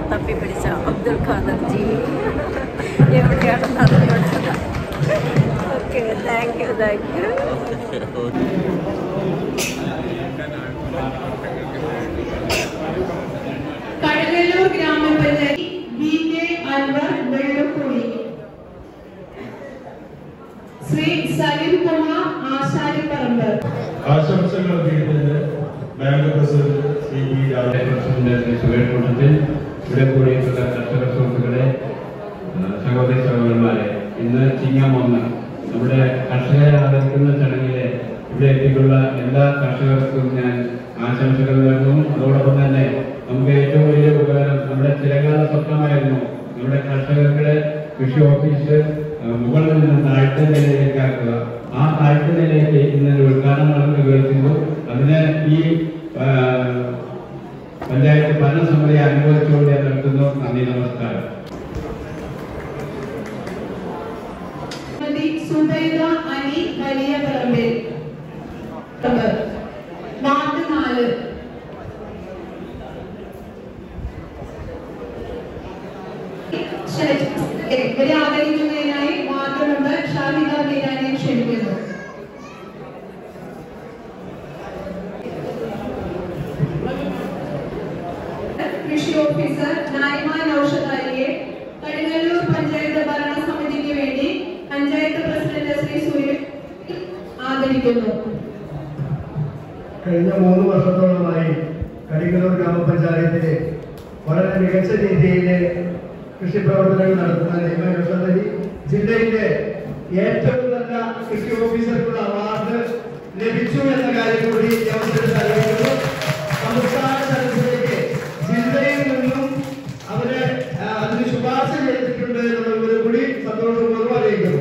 തപ്പിപ്പിടിച്ച അബ്ദുൽ ഖാദർ ജി എവിടെയാണെന്ന് അറിഞ്ഞോട്ടത് okay thank you thank you Kadalallur ഗ്രാമപഞ്ചായത്ത് ബി കെ അൻവർ വെള്ളക്കുഴി ശ്രീ സലിം കുമാർ ആശാരിപ്പറമ്പ് ആശംസകൾ അറിയിക്കുന്നത് bank president C P Raman president Shri Suresh കൂട്ടത്തിൽ ഇവിടെ കൂടിയിട്ടുള്ള കർഷക സുഹൃത്തുക്കളെ ആ, സഹോദരി സഹോദരന്മാരെ ഇന്ന് ചിങ്ങം ഒന്ന് നമ്മുടെ കർഷകരെ ആദരിക്കുന്ന ചടങ്ങിലെ ഇവിടെ എത്തിയിട്ടുള്ള എല്ലാ കർഷകർക്കും ഞാൻ ആശംസകൾ നേർന്നു അതോടൊപ്പം തന്നെ നമുക്ക് ഏറ്റവും വലിയ ഉപകാരം നമ്മുടെ ചിരകാല സ്വപ്നമായിരുന്നു നമ്മുടെ കർഷകരുടെ കൃഷി ഓഫീസ് ആ, മുകളിൽ നിന്ന് താഴ്ത്ത നിലയിലേക്കാക്കുക ആ താഴ്ത്ത നിലയിലേക്ക് ഇന്നലെ ഉദ്ഘാടനം നടന്നു കേൾക്കുന്നു അതിന് ഈ ആ, പഞ്ചായത്ത് ഭരണസമിതി അനുഭവിച്ചുകൊണ്ട് ഞാൻ നിർത്തുന്നു നന്ദി നമസ്കാരം ശ്രീമതി സുബൈദ അലി വലിയ പറമ്പിൽ വാർഡ് നാല് ക്ഷ- ഇവരെ ആദരിക്കുന്നതിനായി വാർഡ് മെമ്പർ ഷാഹിദ ബീരാനെ ക്ഷണിക്കുന്നു കൃഷി ഓഫീസർ നായ്മാൻ ഔഷധാരിയെ കടുങ്ങല്ലൂർ പഞ്ചായത്ത് ഭരണസമിതിക്ക് വേണ്ടി പഞ്ചായത്ത് പ്രസിഡന്റ് ശ്രീ സുരേഷ് ആദരിക്കുന്നു കഴിഞ്ഞ മൂന്ന് വർഷത്തോളമായി കരിങ്ങല്ലൂർ ഗ്രാമപഞ്ചായത്തിലെ വളരെ മികച്ച രീതിയിൽ കൃഷി പ്രവർത്തനങ്ങൾ നടത്തുന്ന നിയമ യശോധരി ജില്ലയിലെ ഏറ്റവും നല്ല കൃഷി ഓഫീസർക്കുള്ള അവാർഡ് ലഭിച്ചു എന്ന കാര്യം കൂടി ഈ അവസരത്തിൽ അറിയിക്കുന്നു സംസ്ഥാന തലത്തിലേക്ക് ജില്ലയിൽ നിന്നും അവരെ ആ, അതിന് ശുപാർശ ചെയ്തിട്ടുണ്ട് എന്നുള്ളത് കൂടി സന്തോഷപൂർവ്വം അറിയിക്കുന്നു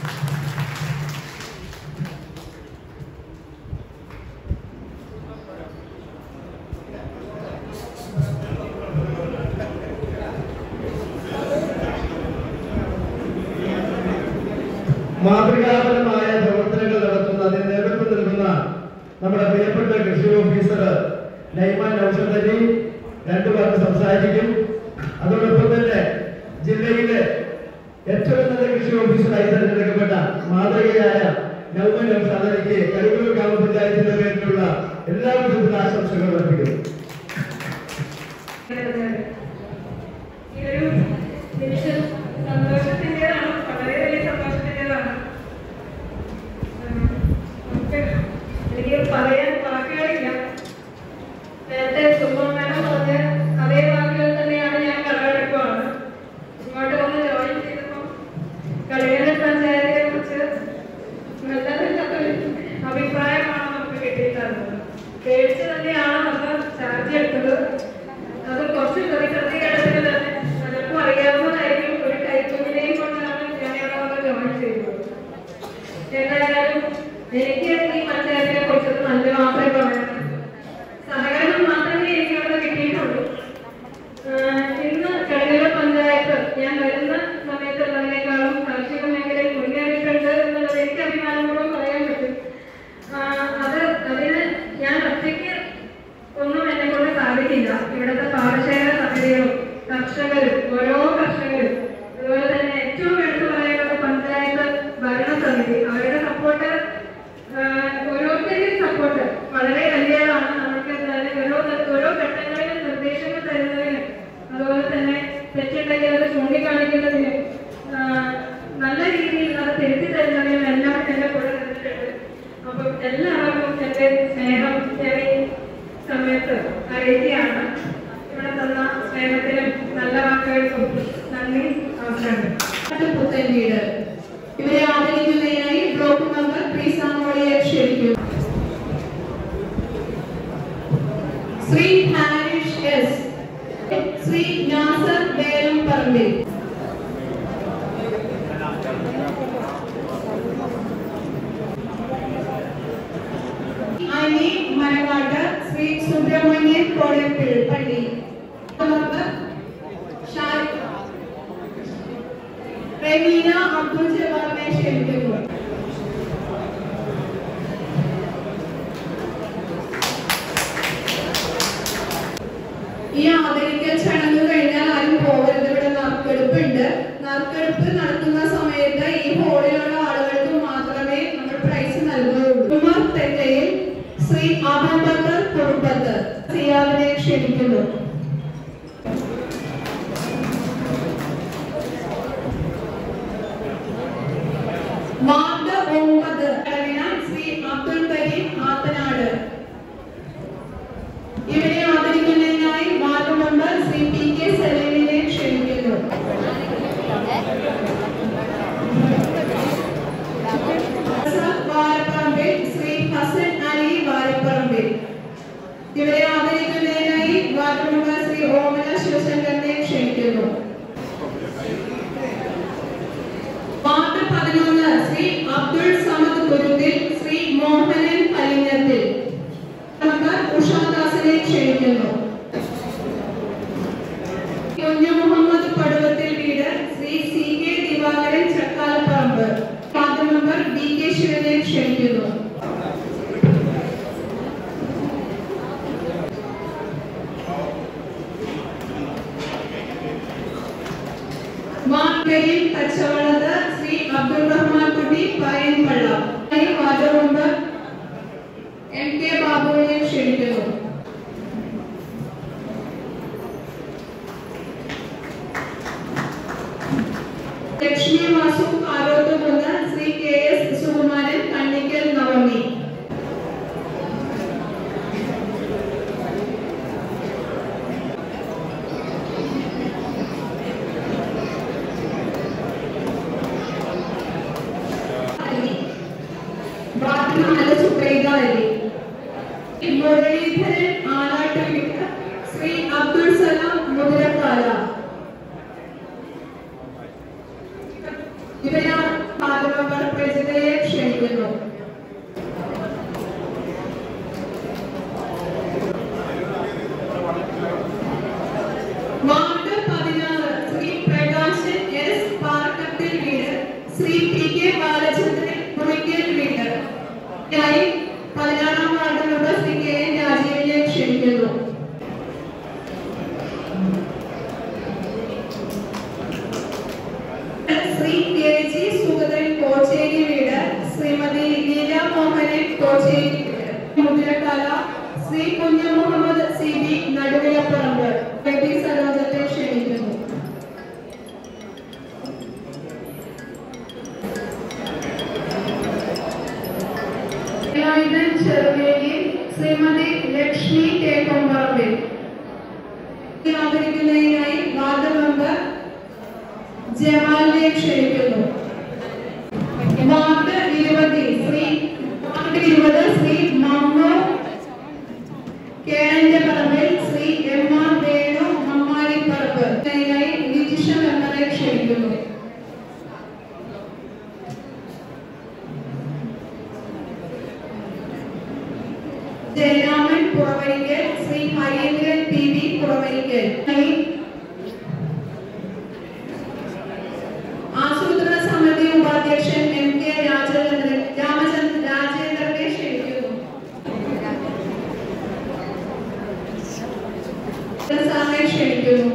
മാതൃകാപരമായ പ്രവർത്തനങ്ങൾ നടത്തുന്ന അതിന് നേതൃത്വം നൽകുന്ന നമ്മുടെ പ്രിയപ്പെട്ട കൃഷി ഓഫീസർ നൈമാൻ ഔഷധരി രണ്ടു വാക്ക് സംസാരിക്കും അതോടൊപ്പം തന്നെ ജില്ലയിലെ ഏറ്റവും നല്ല കൃഷി ഓഫീസറായി തെരഞ്ഞെടുക്കപ്പെട്ട മാതൃകയായ നൗമൻ ഔഷധരിക്ക് കരികൂർ ഗ്രാമപഞ്ചായത്തിന്റെ പേരിലുള്ള എല്ലാവിധത്തിലുള്ള ആശംസകൾ അർപ്പിക്കുന്നു ഈ ഒരു നിമിഷം സന്തോഷത്തിൻ്റെതാണ് വളരെ വലിയ സന്തോഷത്തിൻ്റെതാണ് നമുക്ക് എനിക്ക് പറയാൻ വാക്കുകളില്ല നേരത്തെ സുമൻ മേഡം പറഞ്ഞ അതേ വാക്കുകൾ തന്നെയാണ് ഞാൻ കടമെടുക്കുവാണ് ഇങ്ങോട്ട് വന്ന് ജോയിൻ ചെയ്തപ്പോൾ കളികളുടെ പഞ്ചായത്തിനെ കുറിച്ച് നല്ലതല്ലാത്തൊരു അഭിപ്രായമാണ് നമുക്ക് കിട്ടിയിട്ടുള്ളത് പേടിച്ച് തന്നെയാണ് നമ്മൾ ചാർജ് എടുത്തത് അത് കുറച്ച് പ്രതികരണത്തിൽ തന്നെ പലർക്കും അറിയാവുന്നതായിരിക്കും ഒരു കൈത്തൊഴിലെയും കൊണ്ടാണ് ഞാൻ ഇവിടെ വന്ന് ജോയിൻ ചെയ്തത് എന്തായാലും എനിക്ക് ഈ പഞ്ചായത്തിനെ കുറിച്ചത് നല്ല മാത്രമേ പറയാൻ സഹകരണം മാത്രമേ എനിക്ക് ഇവിടെ കിട്ടിയിട്ടുള്ളൂ ആഹ് ഇന്ന് കടകര പഞ്ചായത്ത് ഞാൻ വരുന്ന സമയത്തുള്ളതിനേക്കാളും കാർഷിക മേഖലയിൽ മുന്നേറിയിട്ടുണ്ട് എന്നുള്ളത് എനിക്ക് അഭിമാനപൂർവ്വം പറയാൻ പറ്റും ആഹ് അത് അതിന് ഞാൻ ഒറ്റയ്ക്ക് ഒന്നും എന്നെ കൊണ്ട് സാധിക്കില്ല ഇവിടുത്തെ പാടശേഖര സമിതികളും കർഷകരും ഓരോ കർഷകരും അതുപോലെ തന്നെ ഏറ്റവും എടുത്തു പറയേണ്ടത് പഞ്ചായത്ത് ഭരണസമിതി അവരുടെ സപ്പോർട്ട് ഓരോരുത്തരുടെയും സപ്പോർട്ട് വളരെ വലിയതാണ് നമുക്ക് എന്തായാലും ഓരോ ഓരോ ഘട്ടങ്ങളിലും നിർദ്ദേശങ്ങൾ തരുന്നതിന് അതുപോലെ തന്നെ തെറ്റുണ്ടെങ്കിൽ അത് ചൂണ്ടിക്കാണിക്കുന്നതിന് ആഹ് നല്ല രീതിയിൽ അത് തിരുത്തി തരുന്നതിനും എല്ലാം എന്റെ കൂടെ നിന്നിട്ടുണ്ട് അപ്പം എല്ലാവർക്കും എന്റെ സ്നേഹം ഞാൻ ഈ സമയത്ത് അറിയിക്കുകയാണ് ഇവിടെ തന്ന സ്നേഹത്തിനും നല്ല വാക്കുകൾക്കും നന്ദി നമസ്കാരം പുത്തൻ വീട് ഇവരെ ആദരിക്കുന്നതിനായി ബ്ലോക്ക് മെമ്പർ പ്രീസാമോളിയെ ക്ഷണിക്കുന്നു ശ്രീ ഹാരിഷ് എസ് ശ്രീ നാസർ വേലം പറമ്പിൽ അനി മലവാട് ശ്രീ സുബ്രഹ്മണ്യൻ കോടപ്പിൾ പള്ളി മെമ്പർ ഷാരി റെമീന അബ്ദുൽ ജവാറിനെ ക്ഷണിക്കുന്നു ഈ ആദരിക്കൽ ചടങ്ങ് കഴിഞ്ഞാൽ ക്ഷണിക്കുന്നു വാർഡ് ഒമ്പത് കടവിന ശ്രീ അബ്ദുൽ കരീം ആത്തനാട് ഇവരെ ആദരിക്കുന്നതിനായി ward member Shri P K സലീമിനെ ക്ഷണിക്കുന്നു വാരപ്പറമ്പിൽ ശ്രീ ഹസൻ അലി വാരപ്പറമ്പിൽ ഇവരെ ആദരിക്കുന്നതിനായി വാർഡ് മെമ്പർ ശ്രീ ഓമന ശിവശങ്കറിനെ ക്ഷണിക്കുന്നു വാർഡ് പതിനൊന്ന് ശ്രീ അബ്ദുൾ സമദ് കുരുത്തിൽ ശ്രീ മോഹനൻ കലിങ്ങത്തിൽ മെമ്പർ ഉഷാദാസിനെ ക്ഷണിക്കുന്നു കുഞ്ഞു മുഹമ്മദ് പടുവത്തിൽ വീട് Shri C K Divakaran Chakkalapparamb ward member D K ശിവനെ ക്ഷണിക്കുന്നു മാർഗയിൽ കച്ചവടത്ത് ശ്രീ അബ്ദുൾ റഹ്മാൻ കുട്ടി പയൻപള്ള വാർഡ് മെമ്പർ എം കെ ബാബുവിനെ ക്ഷണിക്കുന്നു ലക്ഷ്മി വാസു കാരോത്തുകുന്ന് ശ്രീ കെ എസ് സുകുമാരൻ കണ്ണിക്കൽ നവമി ബാത്മഹല സുബൈദ അലി മുരളീധരൻ ആലാട്ടുവിട്ട് ശ്രീ അബ്ദുൾ സലാം മുതിരക്കാല ഇവരാണ് പാലമമ്പർ പ്രസിദ്ധയെ ക്ഷണിക്കുന്നു വാർഡ് പതിനാറ് ശ്രീ പ്രകാശൻ എസ് പാറക്കത്തിൽ വീട് ശ്രീ പി കെ ബാലചന്ദ്രൻ മുറിക്കൽ വീട് ായി പതിനാറാം ward member Shri K N രാജീവിനെ ക്ഷണിക്കുന്നു ശ്രീ കെ ജി സുഗതൻ കോച്ചേരി വീട് ശ്രീമതി ലീല മോഹനൻ കോച്ചേരി വീട് മുദ്രകല ശ്രീ കുഞ്ഞു മുഹമ്മദ് സി ബി നടുവിലപ്പറമ്പ് ബേബി സരോജത്തെ ക്ഷണിക്കുന്നു വേലായുധൻ ചെറുവേലി ശ്രീമതി ലക്ഷ്മി കേക്കൊമ്പറമ്പിൽ ആദരിക്കുന്നതിനായി വാർഡ് മെമ്പർ ജമാലിനെ ക്ഷണിക്കുന്നു വാർഡ് ഇരുപത് ശ്രീ വാർഡ് ഇരുപത് ശ്രീ മമ്മു കേരന്റെ പറമ്പിൽ Shri M R Venu Mammariparamb ഇതിനായി നിജിഷ മെമ്പറെ ക്ഷണിക്കുന്നു ജയരാമൻ പുറവരിക്കൽ ശ്രീ ഹരീന്ദ്രൻ പി വി പുറവരിക്കൽ ആസൂത്രണ സമിതി ഉപാധ്യക്ഷൻ എം കെ രാജചന്ദ്രൻ രാമചന്ദ്രൻ രാജേന്ദ്രനെ ക്ഷണിക്കുന്നു സാറിനെ ക്ഷണിക്കുന്നു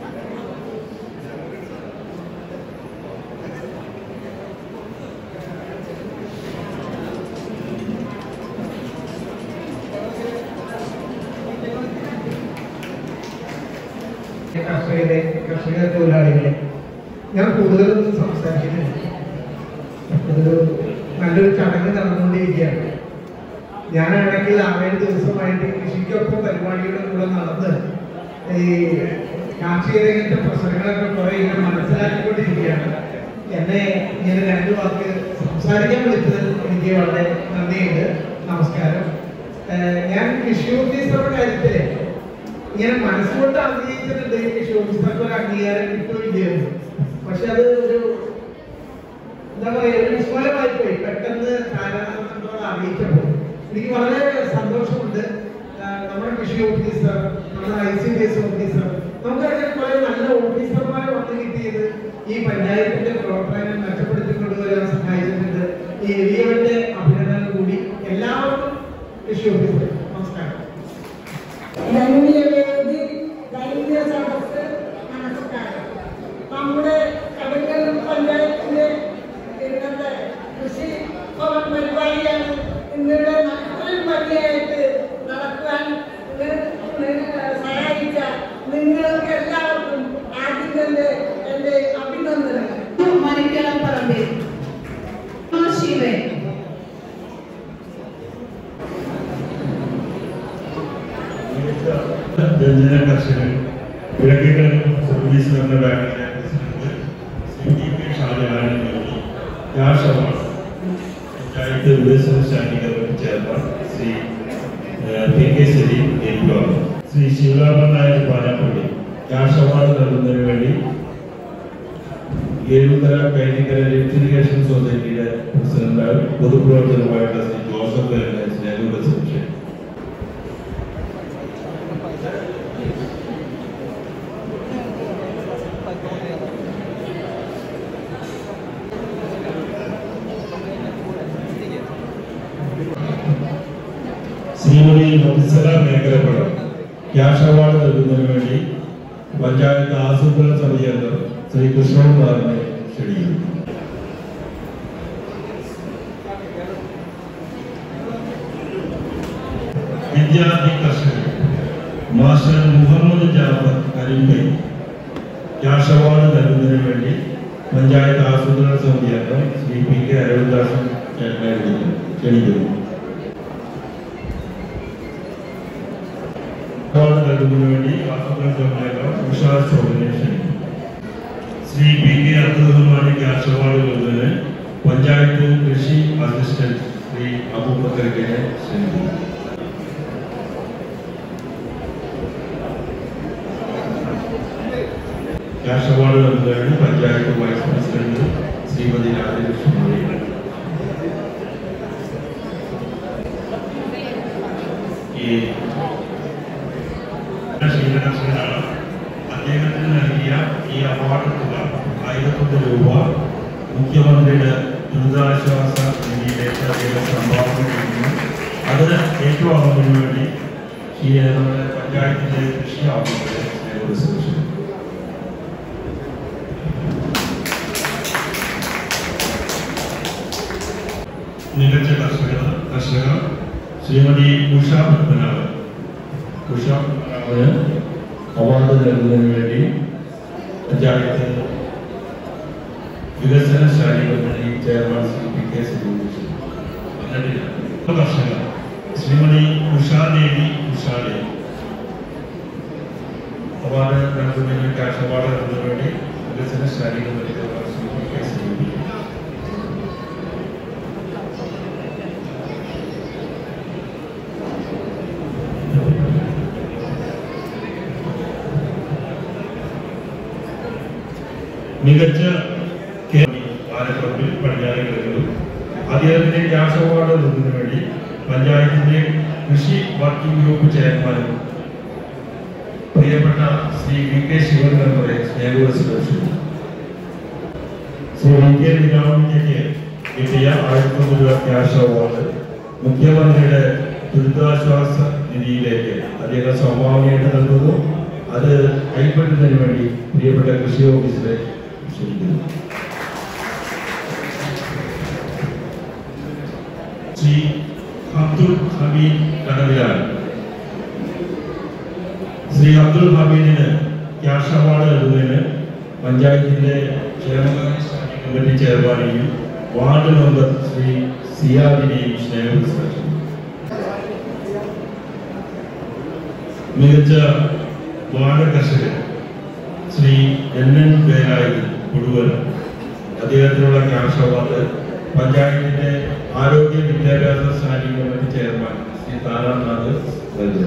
കർഷകരെ കർഷക തൊഴിലാളികളെ ഞാൻ കൂടുതലൊന്നും സംസാരിക്കുന്നില്ല ഇതൊരു നല്ലൊരു ചടങ്ങ് നടന്നുകൊണ്ടിരിക്കുകയാണ് ഞാനാണെങ്കിൽ ആറേഴ് ദിവസമായിട്ട് കൃഷിക്കൊപ്പം പരിപാടിയുടെ കൂടെ നടന്ന് ഈ കാർഷിക രംഗത്തെ പ്രശ്നങ്ങളൊക്കെ കുറെ ഇങ്ങനെ മനസ്സിലാക്കിക്കൊണ്ടിരിക്കുകയാണ് എന്നെ ഇങ്ങനെ രണ്ടു വാക്ക് സംസാരിക്കാൻ വിളിച്ചതിൽ എനിക്ക് വളരെ നന്ദിയുണ്ട് നമസ്കാരം ഏഹ് ഞാൻ കൃഷി ഓഫീസറുടെ കാര്യത്തില് ഇങ്ങനെ മനസ്സുകൊണ്ട് ആഗ്രഹിക്കുന്നുണ്ട് ഈ കൃഷി ഓഫീസർക്ക് ഒരു അംഗീകാരം കിട്ടുകയും പക്ഷെ അത് ഒരു എന്താ പറയാ ഒരു വിസ്മയമായി പോയി പെട്ടെന്ന് താരാനന്ദത്തോട് അറിയിച്ചപ്പോൾ എനിക്ക് വളരെ സന്തോഷമുണ്ട് ആ, നമ്മുടെ കൃഷി ഓഫീസർ നമ്മുടെ I C D S officer നമുക്കറിയാം കുറെ നല്ല ഓഫീസർമാരെ വന്നു കിട്ടിയത് ഈ പഞ്ചായത്തിന്റെ പ്രവർത്തനങ്ങൾ മെച്ചപ്പെടുത്തി കൊണ്ടുവരാൻ സഹായിച്ചിട്ടുണ്ട് ഈ എലിയവന്റെ അഭിനന്ദനം കൂടി എല്ലാവർക്കും കൃഷി ഓഫീസർ നമസ്കാരം ധന്യവേദി ധന്യ സദസ് നമസ്കാരം നമ്മുടെ കടുക്കൽ പഞ്ചായത്തിന്റെ ഇന്നത്തെ കൃഷി ഭവൻ പരിപാടിയാണ് ഇന്നിവിടെ ഇത്രയും ഭംഗിയായിട്ട് നടക്കുവാൻ ഇത് സഹായിച്ച നെടുഞ്ചന കർഷകൻ വിളക്കുകൾ സർവീസ് എന്ന ബാങ്കിന്റെ പ്രസിഡന്റ് ശ്രീ ടി പി ഷാജഹാനും നൽകി ക്യാഷ് അവാർഡ് പഞ്ചായത്ത് വികസന സ്റ്റാൻഡിംഗ് കമ്മിറ്റി ചെയർമാൻ ശ്രീ ഏഹ്, പി കെ സലീം ഏറ്റുവാങ്ങി ശ്രീ ശിവരാമൻ നായർ പാനാപ്പള്ളി ക്യാഷ് അവാർഡ് നൽകുന്നതിന് വേണ്ടി ഏഴുതര കൈനിക്കര ഇലക്ട്രിഫിക്കേഷൻ സൊസൈറ്റിയുടെ പ്രസിഡന്റ് പൊതുപ്രവർത്തനമായിട്ടുള്ള ശ്രീ ജോസഫ് പേരനെ സ്നേഹ സെക്ഷൻ ശ്രീമതി മത്സര മേഖലപ്പുറം ക്യാഷ് അവാർഡ് നൽകുന്നതിന് വേണ്ടി പഞ്ചായത്ത് ആസൂത്രണ സമിതി അംഗം ശ്രീ കൃഷ്ണകുമാറിനെ ക്ഷണിക്കുന്നു വിദ്യാർത്ഥി കർഷകർ master Muhammad Jafar Karimbai cash award നൽകുന്നതിന് വേണ്ടി പഞ്ചായത്ത് ആസൂത്രണ സമിതി അംഗം ശ്രീ പി കെ അരവിന്ദാസൻ ചേട്ടനെ വിളിക്കുന്നു ക്ഷണിക്കുന്നു അവാർഡ് നൽകുന്നതിന് വേണ്ടി ആസൂത്രണ സമിതി അംഗം ഉഷാർ ചോദനെ ക്ഷണിക്കുന്നു Shri P K Abdurahman cash award നൽകുന്നതിന് പഞ്ചായത്ത് കൃഷി അസിസ്റ്റന്റ് ശ്രീ അബൂബക്കറിനെ ക്ഷണിക്കുന്നു ക്യാഷ് അവാർഡ് നൽകുന്നതിന് പഞ്ചായത്ത് വൈസ് പ്രസിഡന്റ് ശ്രീമതി രാജലക്ഷ്മി ഈ ക്ഷീരകർഷകനാണ് അദ്ദേഹത്തിന് നൽകിയ ഈ അവാർഡ് തുക ആയിരത്തൊന്ന് രൂപ മുഖ്യമന്ത്രിയുടെ ദുരിതാശ്വാസ നിധിയിലേക്ക് അദ്ദേഹം സംഭാവന ചെയ്യുന്നു അത് ഏറ്റുവാങ്ങുന്നതിന് വേണ്ടി ഈ നമ്മുടെ പഞ്ചായത്തിന്റെ കൃഷി ആവുന്നത് സ്നേഹ മികച്ച കർഷക കർഷക ശ്രീമതി ഉഷ പത്മനാഭൻ ഉഷ പത്മനാഭന് അവാർഡ് നൽകുന്നതിന് വേണ്ടി പഞ്ചായത്ത് വികസന ശാലി committee chairman Shri P K Sudheesh കർഷക ശ്രീമതി ഉഷാദേവി ഉഷാദേവി അവാർഡ് നൽകുന്നതിന് ക്യാഷ് അവാർഡ് നൽകുന്നതിന് വേണ്ടി വികസന ശാലി committee chairman Shri P K Sudheesh മികച്ച പാലപ്പറമ്പിൽ പടിഞ്ഞാറ് കിടക്കുന്നു അദ്ദേഹത്തിന്റെ ക്യാഷ് അവാർഡ് നൽകുന്നതിന് വേണ്ടി പഞ്ചായത്തിന്റെ കൃഷി വർക്കിംഗ് ഗ്രൂപ്പ് ചെയർമാനും പ്രിയപ്പെട്ട ശ്രീ വി കെ ശിവൻ മെമ്പറെ സ്നേഹവശം ശ്രീ വി കെ വിരാമയ്ക്ക് കിട്ടിയ ആയിരത്തി രൂപ ക്യാഷ് അവാർഡ് മുഖ്യമന്ത്രിയുടെ ദുരിതാശ്വാസ നിധിയിലേക്ക് അദ്ദേഹം സംഭാവനയായിട്ട് നൽകുന്നു അത് കൈപ്പറ്റുന്നതിന് വേണ്ടി പ്രിയപ്പെട്ട കൃഷി ഓഫീസിലെ ക്ഷണിക്കുന്നു ശ്രീ അബ്ദുൽ ഹമീദ് കടവിലാൽ ശ്രീ അബ്ദുൽ ഹമീദിന് ക്യാഷ് അവാർഡ് നൽകുന്നതിന് പഞ്ചായത്തിന്റെ ക്ഷേമകാര്യ സ്റ്റാൻഡിംഗ് കമ്മിറ്റി ചെയർമാനെയും വാർഡ് മെമ്പർ ശ്രീ സിയാദിനെയും സ്നേഹം മികച്ച വാർഡ് കർഷകൻ ശ്രീ എൻ എൻ പേരായി കൊടുവൻ അദ്ദേഹത്തിനുള്ള ക്യാഷ് അവാർഡ് പഞ്ചായത്തിന്റെ ആരോഗ്യ വിദ്യാഭ്യാസ standing committee chairman Shri Tharanath നൽകുന്നു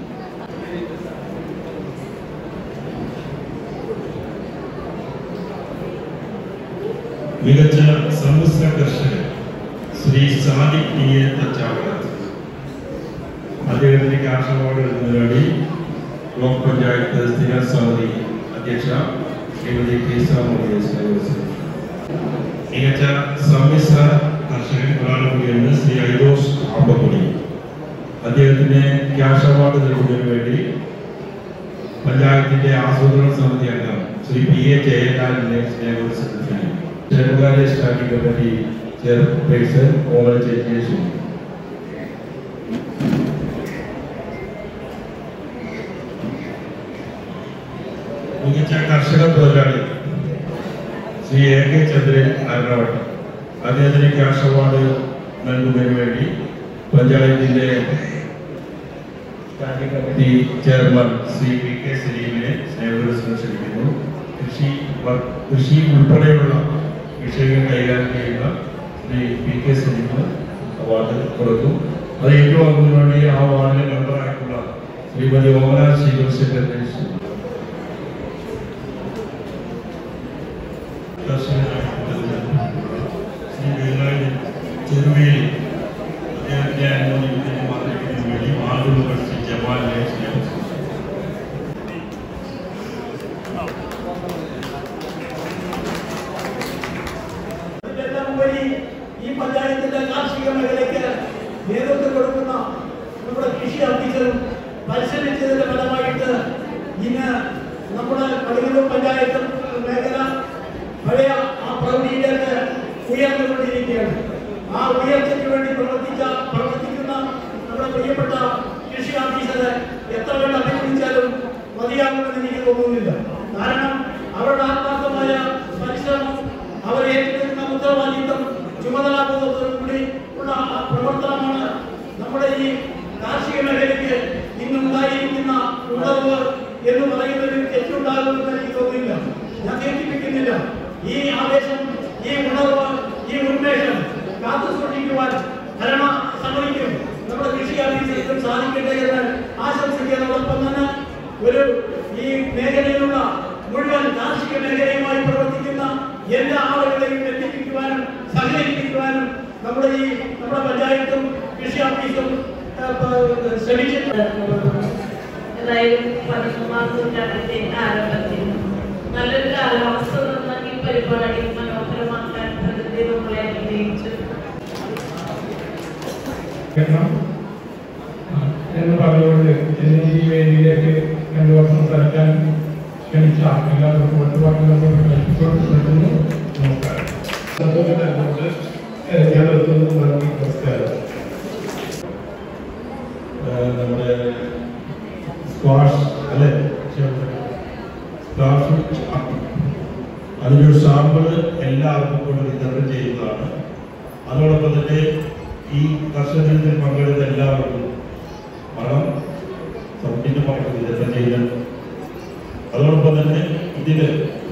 മികച്ച സമ്മിശ്ര കർഷകൻ ശ്രീ സാദിഖ് ടി എ തച്ചാവള അദ്ദേഹത്തിന് ക്യാഷ് അവാർഡ് നൽകുന്നതിന് വേണ്ടി ബ്ലോക്ക് പഞ്ചായത്ത് സ്ഥിര സമിതി അധ്യക്ഷ ശ്രീമതി കീസ മുഖേഷ് മികച്ച സമ്മിശ്ര കർഷകൻ ഒരാൾ കൂടിയാണ് ശ്രീ ഐദോസ് ആമ്പക്കുടി അദ്ദേഹത്തിന് ക്യാഷ് അവാർഡ് നൽകുന്നതിന് വേണ്ടി പഞ്ചായത്തിന്റെ ആസൂത്രണ സമിതി അംഗം ശ്രീ പി എ ജയലാലിനെ സ്നേഹോത്സവത്തിന് ചെറുകാര്യ സ്റ്റാൻഡിംഗ് കമ്മിറ്റി ചെയർപേഴ്സൺ കോമൽ ചേച്ചിയെ ക്ഷണിക്കുന്നു മികച്ച കർഷക തൊഴിലാളി ശ്രീ എ കെ ചന്ദ്രൻ അരണവട്ടം അദ്ദേഹത്തിന് ക്യാഷ് അവാർഡ് നൽകുന്നതിന് വേണ്ടി പഞ്ചായത്തിന്റെ standing committee chairman Shri P K സലീമിനെ സ്നേഹപുരസ്സരം ക്ഷണിക്കുന്നു കൃഷി വ- കൃഷി ഉൾപ്പെടെയുള്ള വിഷയങ്ങൾ കൈകാര്യം ചെയ്യുന്ന ശ്രീ പി കെ സലീമിന് അവാർഡ് കൊടുക്കും അത് ഏറ്റുവാങ്ങുന്നതിന് വേണ്ടി ആ വാർഡിലെ മെമ്പറായിട്ടുള്ള ശ്രീമതി ഓമന ശ്രീകുലശേഖരനെ ശ്രീ വേലായുധൻ ചെറുവേലി അദ്ദേഹത്തിന്റെ അനുമോദിക്കുന്നതിന് മാർഗത്തിന് വേണ്ടി മാതൃക പഠിച്ച ജമാലിനെ സ്നേഹിച്ചു ഇതിനെല്ലാം ഉപരി ഈ പഞ്ചായത്തിന്റെ കാർഷിക മേഖലയ്ക്ക് നേതൃത്വം കൊടുക്കുന്ന നമ്മുടെ കൃഷി ഓഫീസറും പരിശ്രമിച്ചതിന്റെ ഫലമായിട്ട് ഇന്ന് നമ്മുടെ കടുങ്ങല്ലൂർ പഞ്ചായത്ത് മേഖല പഴയ ആ പ്രൗഢിയിലേക്ക് ഉയർന്നുകൊണ്ടിരിക്കുകയാണ് ആ ഉയർച്ചയ്ക്ക് വേണ്ടി പ്രവർത്തിച്ച പ്രവർത്തിക്കുന്ന നമ്മുടെ പ്രിയപ്പെട്ട കൃഷി ഓഫീസറെ എത്ര വേണ്ട അഭിനന്ദിച്ചാലും മതിയാകുമെന്ന് എനിക്ക് തോന്നുന്നില്ല കാരണം അവരുടെ ആത്മാർത്ഥമായ പരിശ്രമം അവർ ഏറ്റെടുക്കുന്ന ഉത്തരവാദിത്വം ചുമതലാബോധത്തോടുകൂടി ഉള്ള ആ പ്രവർത്തനമാണ് നമ്മുടെ ഈ കാർഷിക മേഖലയ്ക്ക് ഇന്നുണ്ടായിരിക്കുന്ന ഉണർവ് എന്ന് പറയുന്നതിൽ തെറ്റുണ്ടാകുമെന്ന് എനിക്ക് തോന്നുന്നില്ല ഞാൻ ദീർഘിപ്പിക്കുന്നില്ല ഈ ആവേശം ഈ ഉണർവ് ഈ ഉന്മേഷം കാത്തു സൂക്ഷിക്കുവാൻ ഭരണ സമ്മതിക്കും നമ്മുടെ കൃഷി ഓഫീസിലും സാധിക്കട്ടെ എന്ന് ആശംസിക്കുന്നതോടൊപ്പം തന്നെ ഒരു ഈ മേഖലയിലുള്ള മുഴുവൻ കാർഷിക മേഖലയുമായി പ്രവർത്തിക്കുന്ന എല്ലാ ആളുകളെയും എത്തിപ്പിക്കുവാനും സഹകരിപ്പിക്കുവാനും നമ്മുടെ ഈ നമ്മുടെ പഞ്ചായത്തും കൃഷി ഓഫീസും ആ, പ- ശ്രമിച്ചിട്ടുണ്ട് ഏതായാലും പതിമൂന്നാം നൂറ്റാണ്ടിന്റെ ആരംഭത്തിൽ നല്ലൊരു കാലാവസ്ഥ തന്ന ഈ പരിപാടി മനോഹരമാക്കാൻ പ്രകൃതി നമ്മളെ അനുഗ്രഹിച്ചു കാരണം എന്ന് പറഞ്ഞുകൊണ്ട് എന്നെ ഈ വേദിയിലേക്ക് രണ്ടു വർഷം സംസാരിക്കാൻ ക്ഷണിച്ച എല്ലാവർക്കും ഒറ്റ വാക്കുകളോട് നിർത്തുന്നു നമസ്കാരം സന്തോഷമായിക്കൊണ്ട് ഞാൻ നിർത്തുന്നു നന്ദി നമസ്കാരം ഏഹ് നമ്മുടെ സ്ക്വാഷ് അല്ലെ സ്ക്വാഷ് അതിനൊരു സാമ്പിള് എല്ലാവർക്കും കൊണ്ട് വിതരണം ചെയ്യുന്നതാണ് അതോടൊപ്പം തന്നെ ഈ കർഷക ദിനത്തിൽ പങ്കെടുത്ത എല്ലാവർക്കും പണം സൗജന്യ പണം വിതരണം ചെയ്യുന്ന അതോടൊപ്പം തന്നെ ഇതില്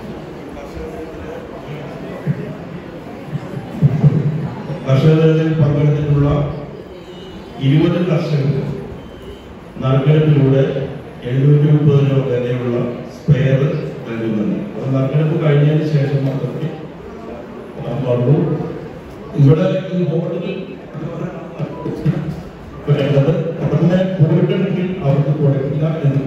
കർഷക ദിനത്തിൽ പങ്കെടുത്തിട്ടുള്ള ഇരുപത് കർഷകർക്ക് നറുക്കെടുപ്പിലൂടെ എഴുന്നൂറ്റി മുപ്പത് രൂപ വിലയുള്ള സ്പെയർ നൽകുന്നുണ്ട് അത് നറുക്കെടുപ്പ് കഴിഞ്ഞതിന് ശേഷം മാത്രമേ നാം പാടുള്ളൂ ഇവിടെ ഈ ബോർഡിൽ വേണ്ടത് ഉടനെ പോയിട്ടുണ്ടെങ്കിൽ അവർക്ക് കൊടുക്കില്ല എന്ന്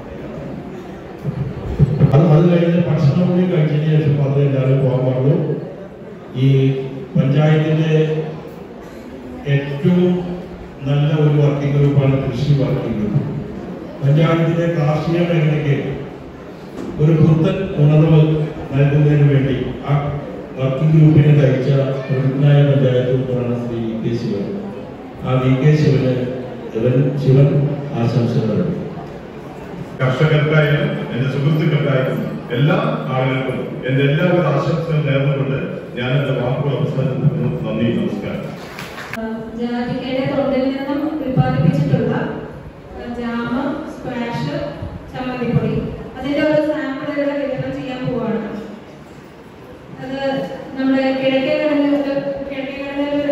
അത് അത് കഴിഞ്ഞ് ഭക്ഷണം കൂടി കഴിച്ചതിന് ശേഷം മാത്രമേ എല്ലാവരും പോകാൻ പാടുള്ളൂ ഈ പഞ്ചായത്തിന്റെ ഏറ്റവും നല്ല ഒരു വർക്കിംഗ് ഗ്രൂപ്പാണ് കൃഷി വർക്കിംഗ് ഗ്രൂപ്പ് പഞ്ചായത്തിലെ കാർഷിക മേഖലയ്ക്ക് ഒരു പുത്തൻ ഉണർവ് നൽകുന്നതിന് വേണ്ടി ആ വർക്കിംഗ് ഗ്രൂപ്പിനെ നയിച്ച പ്രമുഖനായ പഞ്ചായത്ത് മെമ്പറാണ് ശ്രീ വി കെ ശിവൻ ആ വി കെ ശിവന് ഇവൻ ശിവൻ ആശംസ നൽകി കർഷകർക്കായാലും എന്റെ സുഹൃത്തുക്കൾക്കായാലും എല്ലാ ആളുകൾക്കും എന്റെ എല്ലാവിധ ആശംസകളും നേർന്നുകൊണ്ട് ഞാൻ എന്റെ വാക്കുകൾ അവസാനിപ്പിക്കുന്നു നന്ദി നമസ്കാരം ജാതിക്കയുടെ തൊണ്ടിൽ നിന്നും ഉൽപ്പാദിപ്പിച്ചിട്ടുള്ള ജാമ് സ്ക്വാഷ് ചമ്മന്തിപ്പൊടി അതിന്റെ ഒരു സാമ്പിൾ ഇവിടെ വിതരണം ചെയ്യാൻ പോവാണ് അത് നമ്മുടെ കിഴക്കേ കടലിൽ കിഴക്കേ കടലിൽ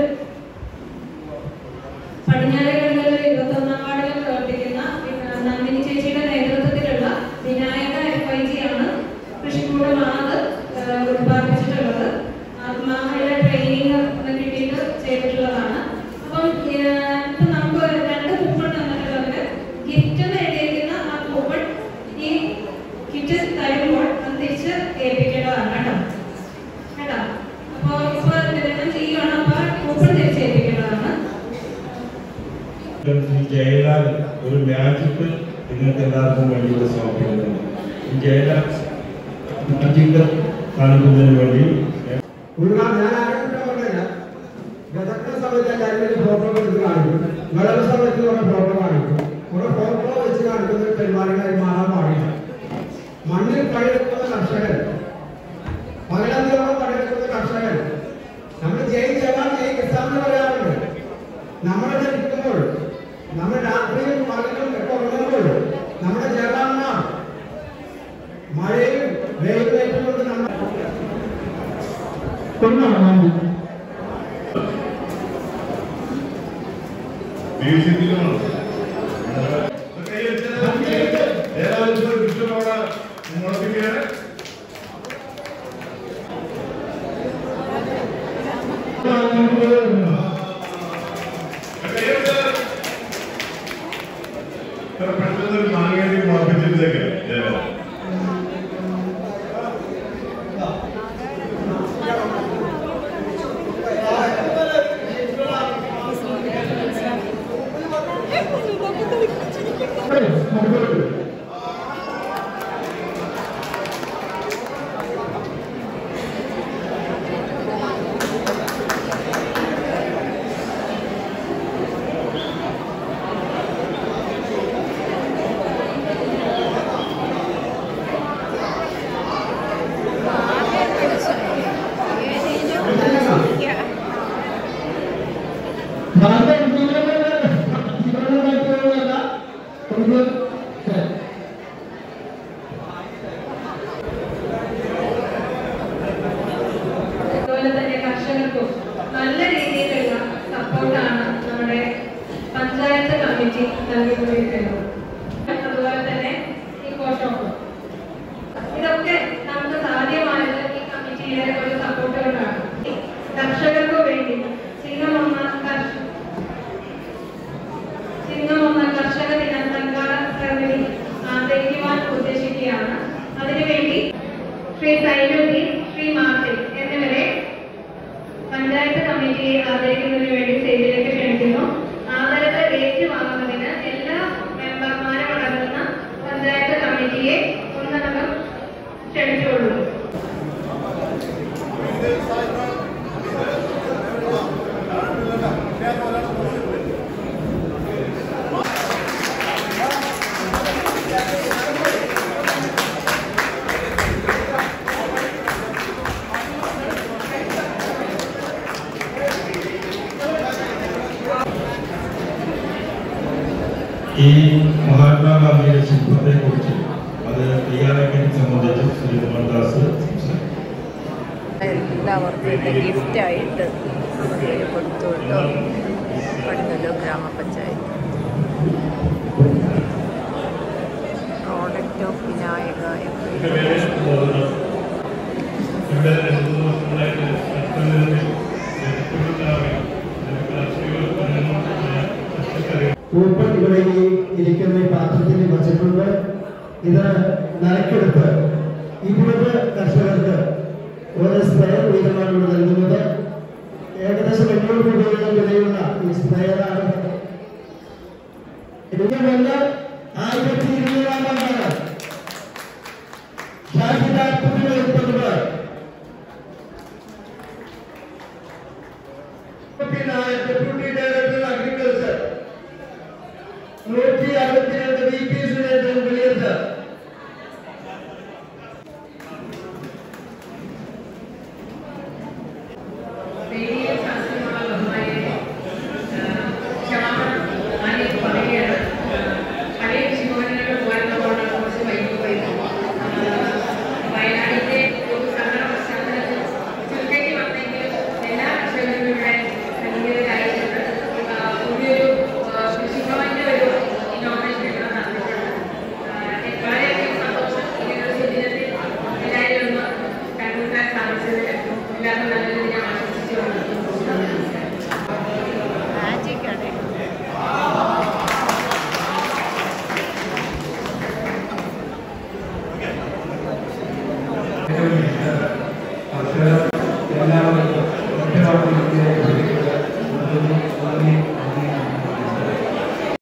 പടിഞ്ഞാറേ കടലിൽ ഇരുപത്തൊന്നാം വാർഡിൽ പ്രവർത്തിക്കുന്ന ഏഹ്, നന്ദിനി ചേച്ചിയുടെ നേതൃത്വത്തിലുള്ള വിനായക എഫ് ഐ ജി ആണ് കൃഷിക്കൂടമാണ് അത് ഏഹ്, ഉൽപ്പാദിപ്പിച്ചിട്ടുള്ളത് ആത്മാഹയുടെ ട്രെയിനിങ് കിട്ടിയിട്ട് ചെയ്തിട്ടുള്ളതാണ് അപ്പം ഏഹ്, ഇപ്പൊ നമുക്ക് രണ്ട് കൂപ്പൺ തന്നിട്ടുള്ളവര് ഗിഫ്റ്റ് എന്ന് എഴുതിയിരിക്കുന്ന ആ കൂപ്പൺ ഈ കിറ്റ് തരുമ്പോൾ അത് തിരിച്ച് ഏൽപ്പിക്കേണ്ടതാണ് കേട്ടോ കേട്ടോ അപ്പൊ ഇപ്പൊ വിതരണം ചെയ്യുകയാണ് അപ്പൊ കൂപ്പൺ തിരിച്ച് ഏൽപ്പിക്കേണ്ടതാണ് ശ്രീ ജയലാൽ ഒരു മാജിക് നിങ്ങൾക്ക് എല്ലാവർക്കും വേണ്ടി ഇവിടെ സമർപ്പിക്കുന്നുണ്ട് ഈ ജയലാൽ മാജിക് കാണിക്കുന്നതിന് വേണ്ടി ഉൾക്കാൻ ഞാൻ ആരെങ്കിലും പറഞ്ഞില്ല ഗതക്കുന്ന സമയത്ത് എല്ലാവരും ഒരു ഫോട്ടോ എടുത്ത് കാണിക്കും വിളവ് സമയത്ത് കുറെ ഫോട്ടോ കാണിക്കും കുറെ ഫോട്ടോ വെച്ച് കാണിക്കുന്ന ഒരു പരിപാടികളായി മാറാൻ പാടില്ല മണ്ണിൽ പണിയെടുക്കുന്ന കർഷകൻ പകലന്തിയോളം പണിയെടുക്കുന്ന കർഷകൻ നമ്മൾ ജയ് ജവാൻ ജയ് കിസാൻ എന്ന് പറയാറുണ്ട് നമ്മളിവിടെ നിൽക്കുമ്പോൾ നമ്മൾ രാത്രിയും പകലും ഒക്കെ വേഗതയേറ്റുകൊണ്ട് നമ്മൾ കൊണ്ടാണ് മ്യൂസിക്കിലുമാണ് ഏതായാലും വിഷ്ണുവോട് മുളപ്പിക്കുകയാണ് പെട്ടെന്ന് ഒരു നാലുകേണ്ടി മുളപ്പിച്ചിട്ടേക്ക് അതുപോലെ തന്നെ കർഷകർക്കും നല്ല രീതിയിലുള്ള സപ്പോർട്ടാണ് നമ്മുടെ പഞ്ചായത്ത് കമ്മിറ്റി നൽകിക്കൊണ്ടിരിക്കുന്നത് അതുപോലെ തന്നെ ഈ പോഷകം ഇതൊക്കെ നമുക്ക് സാധ്യമായത് ഈ കമ്മിറ്റിയുടെ ഒരു സപ്പോർട്ട് കൊണ്ടാണ് കർഷകർക്ക് വേണ്ടി സിംഹമൊന്ന കർഷ സിംഹമൊന്ന കർഷക ദിന സൽക്കാര പ്രകൃതി ആദരിക്കുവാൻ ഉദ്ദേശിക്കുകയാണ് അതിനുവേണ്ടി ശ്രീ സൈനുദ്ദീൻ ശ്രീ മാർട്ടിൻ എന്നിവരെ പഞ്ചായത്ത് കമ്മിറ്റിയെ ആദരിക്കുന്നതിന് വേണ്ടി സ്റ്റേജിലേക്ക് ക്ഷണിക്കുന്നു ആദരവ് ഏറ്റുവാങ്ങുന്നതിന് എല്ലാ മെമ്പർമാരും അടങ്ങുന്ന പഞ്ചായത്ത് കമ്മിറ്റിയെ ഒന്നടങ്കം ക്ഷണിച്ചുകൊള്ളുന്നു ഈ മഹാത്മാഗാന്ധിയുടെ ശില്പത്തെ കുറിച്ച് അത് തയ്യാറാക്കിയതിനെ സംബന്ധിച്ച് ശ്രീ കുമാർദാസ് സംസാരിക്കും എല്ലാവർക്കും ഇത് ഗിഫ്റ്റായിട്ട് കൊടുത്തു കേട്ടോ പടുങ്ങല്ലൂർ ഗ്രാമപഞ്ചായത്ത് പ്രോഡക്റ്റ് ഓഫ് വിനായക ഇതിന്റെ പേര് ബോധനം. ഇവിടെ രണ്ട് മൂന്ന് വർഷങ്ങളായിട്ട് നഷ്ടനിരത്തിൽ ജനപ്രതിനിധികളായി ജനപ്രാശികൾ പച്ചക്കറി ഉപ്പ് ഇവിടെ ഈ ഇരിക്കുന്ന ഈ പാത്രത്തിൽ വച്ചിട്ടുണ്ട് ഇത് നനക്കെടുത്ത് ഇരുപത് കർഷകർക്ക് ഒരു സ്പ്രെയർ വീതമാണ് ഇവിടെ നൽകുന്നത് ഏകദേശം എണ്ണൂറ് രൂപയോളം വിലയുള്ള ഈ സ്പ്രെയറാണ് ഇതിന്റെ വില ആയിരത്തി ഇരുന്നൂറാം ഷാഹിദ പുതിയ